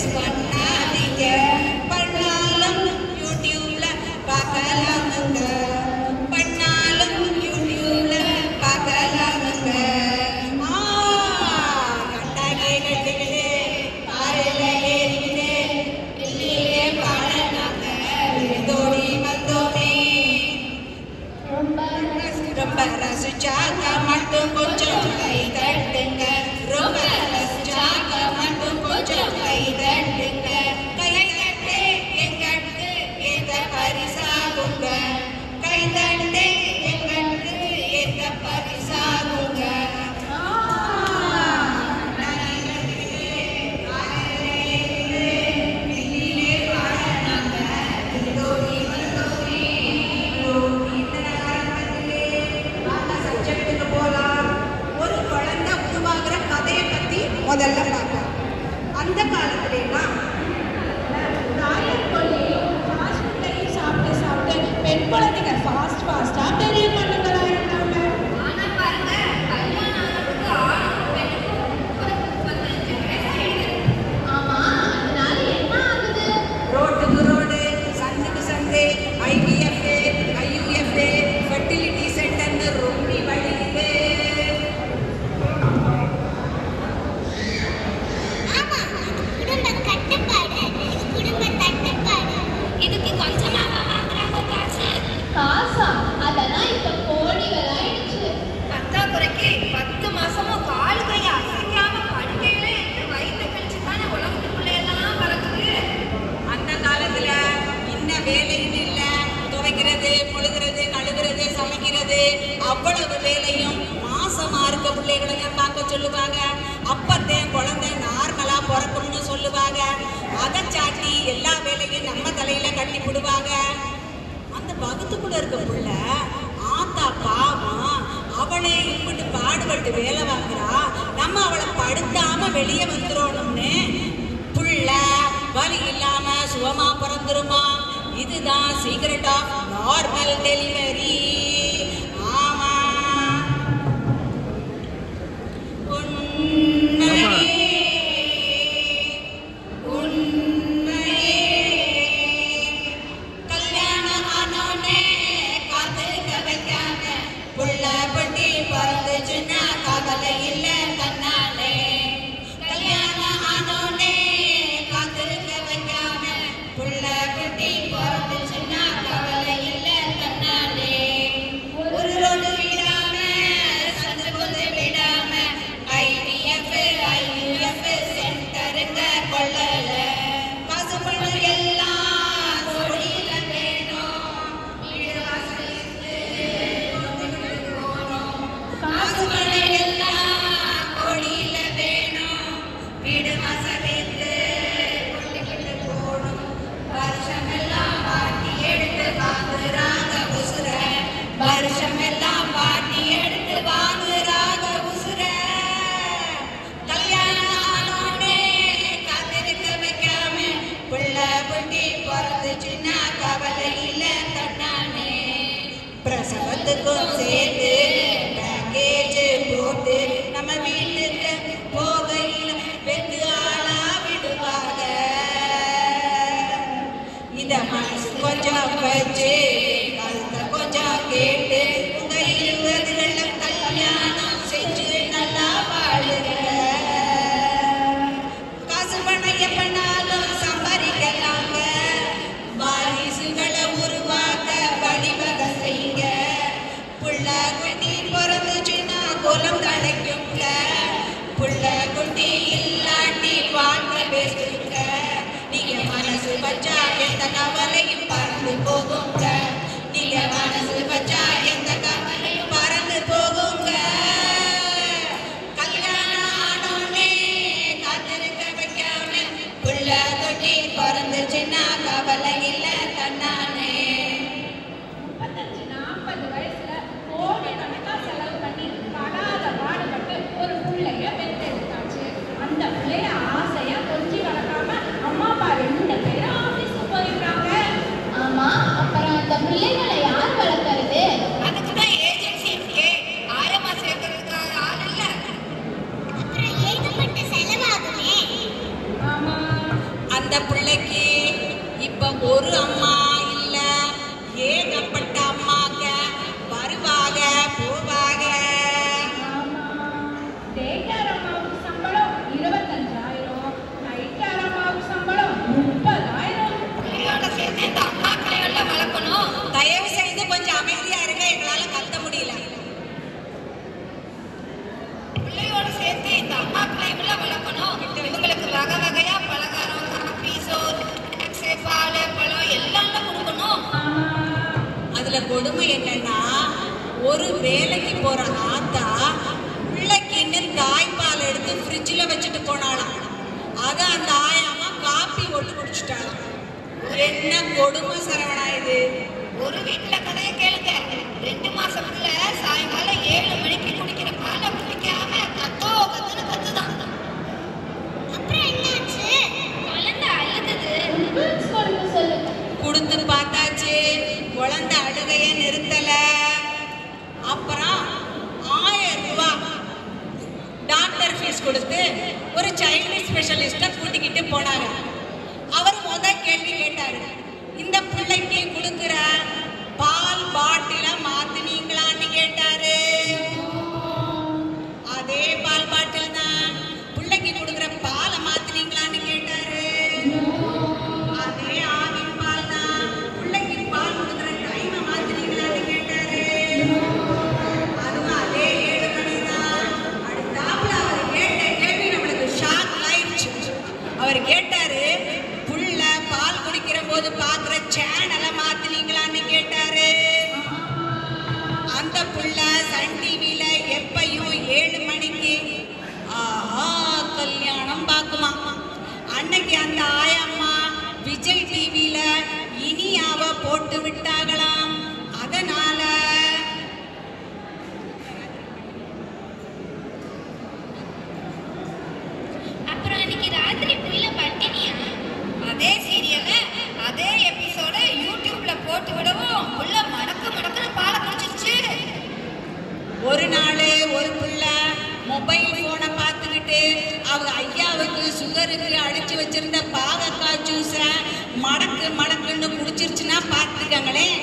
Miss பண்ணாதீங்க பண்ணாலும் யூடியூப்ல பார்க்கலாமுங்க பண்ணாலும் யூடியூப்ல பார்க்கலாமுங்க ஆ, கட்டாகே கட்டிக்கிட்டு காரில் ஏறிக்கிட்டு டெல்லியிலே பாடலாங்க விழுந்தோடி வந்தோமே ரொம்ப ரசிச்சாக்க மட்டும் கொஞ்சம் கை தட்டுங்க ரொம்ப ரசிச்சாக்க மட்டும் கொஞ்சம் கை தட்டுங்க கை தட்டு எங்களுக்கு எந்த பரிசாகுங்க கை தட்டு எங்களுக்கு எந்த பரிசாகுங்க சப்ஜெக்ட்டுக்கு போகலாம் ஒரு குழந்தை உருவாகிற கதையை பற்றி முதல்ல பார்க்கலாம் அந்த காலத்துலலாம் சாப்பிட்டு சாப்பிட்டு பெண் குழந்தைங்க ஃபாஸ்ட் ஃபாஸ்டா பெரிய பொண்ணுங்களா இருந்தாங்க ஆனா பாருங்க கல்யாணம் ஆனதுக்கு ஆணுக்கும் பெண்ணுக்கும் ஒரு பதினஞ்சு வயசு ஆயிடுது. ஆமா அதனால என்ன ஆகுது ரோட்டுக்கு ரோடு சந்துக்கு சந்து ஐவிஎஃப் ஐயுஎஃப் ஃபெர்டிலிட்டி சென்டர்னு ரொம்பி வழியுது ஆமா குடும்ப கட்டுப்பாடு குடும்ப தட்டுப்பாடு இதுக்கு கொஞ்சமா வாங்குறாங்க காசு காசா அதெல்லாம் இப்ப கோடிகள் ஆயிடுச்சு பத்தாக்குறைக்கு பத்து மாசமும் கால் கை அசைக்காம படுக்கையில இருந்து வயிற்று கழிச்சு தானே உலகத்துக்குள்ள எல்லாம் பறக்குது அந்த காலத்துல இன்ன வேலைன்னு இல்ல துவைக்கிறது முழுகிறது கழுவுறது சமைக்கிறது அவ்வளவு வேலையும் மாசமா இருக்க பிள்ளைகளை தான் பார்க்க சொல்லுவாங்க அப்பத்தேன் குழந்தை நார்மலா பிறக்கும்னு சொல்லுவாங்க அதை சாட்டி எல்லா வேலையும் நம்ம தலையில கட்டி விடுவாங்க அந்த வகுத்துக்குள்ள இருக்க புள்ள ஆத்தா பாவம் அவளே இப்படி பாடுபட்டு வேலை வாங்குறா நம்ம அவளை படுத்தாம வெளியே வந்துடணும்னு புள்ள வலி இல்லாம சுகமா பிறந்துருமா இதுதான் சீக்ரெட் ஆஃப் நார்மல் டெலிவரி ஆமா உண்மையே உண்மையே கல்யாணம் ஆனோனே காத்திருக்க வைக்காம புள்ள பட்டி பிறந்துச்சுன்னா கவலை இல்ல தன்னாலே கல்யாணம் ஆனோனே காத்திருக்க வைக்காம புள்ள பட்டி பிறந்துச்சுன்னா கவலை இல்ல தன்னாலே ஒரு ரோடு விடாம சந்து பொந்து விடாம ஐவிஎஃப் ஐயுஎஃப் சென்டருங்க கொள்ளல காசு பணம் எல்லாம் கோடியில வேணும் வீடு வாசல் இருந்து குழந்தைகளுக்கு போகணும். காசு பணம் எல்லாம் கோடியில வேணும் வீடு வாசல் இருந்து குழந்தைகளுக்கு போகணும். வருஷமெல்லாம் பாட்டி எடுத்து வாங்குறாங்க உசுர வருஷமெல்லாம் பாட்டி எடுத்து வாங்குறாங்க உசுர கல்யாணம் ஆனோடனே காத்திருக்க வைக்காம புள்ள குட்டி பிறந்துச்சுன்னா கவலை இல்ல தன்னானே பிரசவத்துக்கும் சேர்த்து பேக்கேஜ் போட்டு நம்ம வீட்டுக்கு போகையில வெத்து ஆளா விடுவாங்க இத மனசு கொஞ்சம் வச்சு கழுத்த கொஞ்சம் கேட்டு உங்க இருபதுல கல்யாணம் செஞ்சு நல்லா வாழுங்க காசு பணம் எப்பனாலும் சம்பாதிக்கலாங்க வாரிசுகளை உருவாக்க வழிவகை செய்யுங்க புள்ள குட்டி பிறந்துச்சுன்னா குலம் தலைக்குங்க புள்ள குட்டி இல்லாட்டி வாழ்க்கை பேசுங்க நீங்க மனசு வச்சா எந்த கவலையும் பறந்து போகுங்க நீங்க மனசு வச்சா எந்த கவலையும் பறந்து போகுங்க கல்யாணம் ஆனோனே காத்திருக்க வைக்காம புள்ள குட்டி பிறந்துச்சுன்னா கவலை இல்ல தன்னானே முப்பத்தஞ்சு நாற்பது வயசுல கோடி கணக்கா செலவு பண்ணி படாத பாடுபட்டு ஒரு பிள்ளைய பெற்றெடுத்தாச்சு அந்த பிள்ளைய ஆசையா கொஞ்சி வளர்க்காம அம்மா அப்பா ரெண்டு பேரும் ஆபீஸ்க்கு போயிடுறாங்க ஆமா அப்புறம் அந்த பிள்ளைகளை யார் வளர்க்கறது அதுக்கு தான் ஏஜென்சி இருக்கே ஆரமா சேர்க்கறதுக்காக ஆள் இல்ல அப்புறம் ஏகப்பட்ட செலவாகுமே ஆமா அந்த பிள்ளைக்கு இப்ப ஒரு அம்மா இல்ல ஏகப்பட்ட அம்மாக்க வருவாக போவாக டேகேர் அம்மாவுக்கு சம்பளம் இருபத்தஞ்சாயிரம் நைட்கேர் அம்மாவுக்கு சம்பளம் முப்பதாயிரம் பிள்ளையோட சேர்த்து இந்த அம்மா பிள்ளைகள வளர்க்கணும் தயவு செய்து கொஞ்சம் அமைதியா இருங்க எங்களால கத்த முடியல பிள்ளையோட சேர்த்து இந்த அம்மா பிள்ளைகள வளர்க்கணும் இவங்களுக்கு வகை வகையா பலகாரம் காபி சோறு பால் பழம் எல்லாம் கொடுக்கணும் அதுல கொடுமை என்னன்னா ஒரு வேலைக்கு போற ஆத்தா பிள்ளைக்குன்னு தாய்ப்பால் எடுத்து ஃப்ரிட்ஜில் வச்சுட்டு போனாலாம் அதை அந்த ஆயாமா காப்பி போட்டு குடிச்சிட்டாலாம் என்ன கொடுமை சரவணா இது ஒரு வீட்டுல கதையை கேளுங்க ரெண்டு மாசம் புள்ள சாயங்காலம் ஏழு மணிக்கு குடிக்கிற பாலை குடிக்காம கத்தோ கத்துன்னு கத்துதான் அப்புறம் என்னாச்சு குழந்தை அழுகுது சொல்லுங்க சொல்லுங்க கொடுத்து பார்த்தாச்சு குழந்தை அழுகைய நிறுத்தல அப்புறம் ஆயிரம் ரூபாய் டாக்டர் ஃபீஸ் கொடுத்து ஒரு சைல்டு ஸ்பெஷலிஸ்ட கூட்டிக்கிட்டு போனாங்க அவர் முத கேள்வி கேட்டாரு இந்த பிள்ளைக்கு கொடுக்குற பால் பாட்டில மாத்துனீங்களான்னு கேட்டாரு அதே பால் பாட்டில் தான் பிள்ளைக்கு கொடுக்குற பாலை மாத்துனீங்களான்னு கேட்டாரு அதே ஆவின் பால் தான் பிள்ளைக்கு பால் கொடுக்குற டைமை மாத்துனீங்களான்னு கேட்டாரு அதுவும் அதே ஏழு மணி தான் அடுத்தாப்புல அவர் கேட்ட கேள்வி நம்மளுக்கு ஷாக் ஆயிடுச்சு அவர் கேட்டாரு புள்ள பால் குடிக்கிற போது பாக்குற சேனலை மாத்துனீங்களான்னு கேட்டாரு அந்த புள்ள சன் டிவியில எப்பயும் ஏழு மணிக்கு ஆஹா கல்யாணம் பார்க்குமா அன்னைக்கு அந்த ஆயம்மா விஜய் டிவியில இனியாவ போட்டு விட்டாங்களாம் அதனால அப்புறம் அன்னைக்கு ராத்திரி புள்ள பட்டினியா அதே சீரியல அதே எபிசோட யூடியூப்ல போட்டு விடவும் புள்ள மடக்கு மடக்குன்னு பாலை குடிச்சிருச்சு ஒரு நாள் ஒரு புள்ள மொபைல் போனை பார்த்துக்கிட்டு அவங்க ஐயாவுக்கு சுகருக்கு அடிச்சு வச்சிருந்த பாகக்காய் ஜூஸை மடக்கு மடக்குன்னு குடிச்சிருச்சுன்னா பார்த்துக்கங்களேன்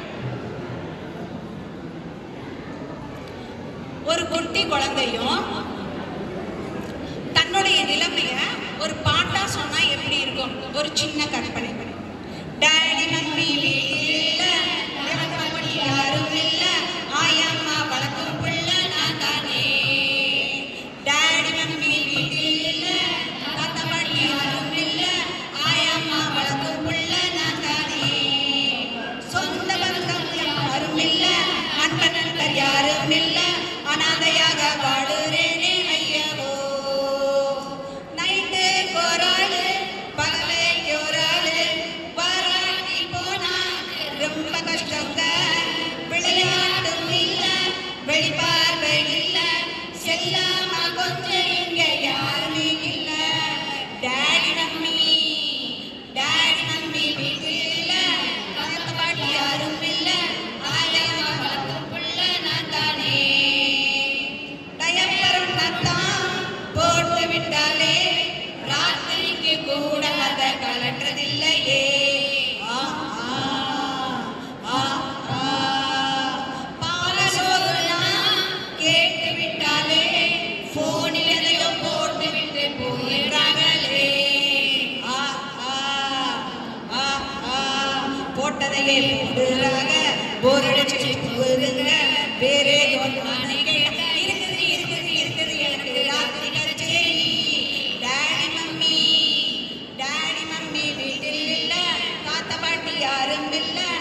ஒரு குட்டி குழந்தையும் தன்னுடைய நிலைமைய ஒரு பாட்டா சொன்னா எப்படி இருக்கும் ஒரு சின்ன கற்பனை டேடி மம்மி வீட்டில் எனக்கு அப்படி யாரும் இல்ல ஆயம்மா வளர்க்கும் பிள்ளை நான் தானே டேடி மம்மி வீட்டில் தாத்தா பாட்டி யாரும் இல்ல ஆயம்மா வளர்க்கும் பிள்ளை நான் தானே சொந்த பந்தம் யாரும் இல்ல அன்பன் நண்பர் யாரும் இல்ல அனாதையாக வாழுறேனே ஐயவோ நைட்டு போராளு பகலே யோராளு வாராட்டி போனா ரொம்ப கஷ்டங்க விளையாட்டும் இல்ல வெளிப்பார்வை இல்ல செல்லாம கொஞ்சம் இங்க யாருமே இல்ல டேடி மம்மி டேடி மம்மி வீட்டில் இல்ல பக்கத்து பாட்டி யாரும் இல்ல ஆயாமா வளர்க்கும் புள்ள நான் தானே டயப்பரும் நத்தான் போட்டு விட்டாலே ராத்திரிக்கு கூட அதை கலற்றதில்லையே ஆ, ஆ, ஆ, ஆ. பாலசோறுலாம் கேட்டு விட்டாலே போனில் எதையோ போட்டு விட்டு போயிடுறாங்களே ஆ, ஆ, ஆ, ஆ. போட்டதையே போடுறாங்க போர் அடிச்சு போகுதுங்க வேறே யோசனை கேட்டா இருக்குது இருக்குது இருக்குது எனக்கு ராத்திரி கச்சேரி டாடி மம்மி டாடி மம்மி வீட்டில் இல்ல தாத்தா பாட்டி யாரும் இல்ல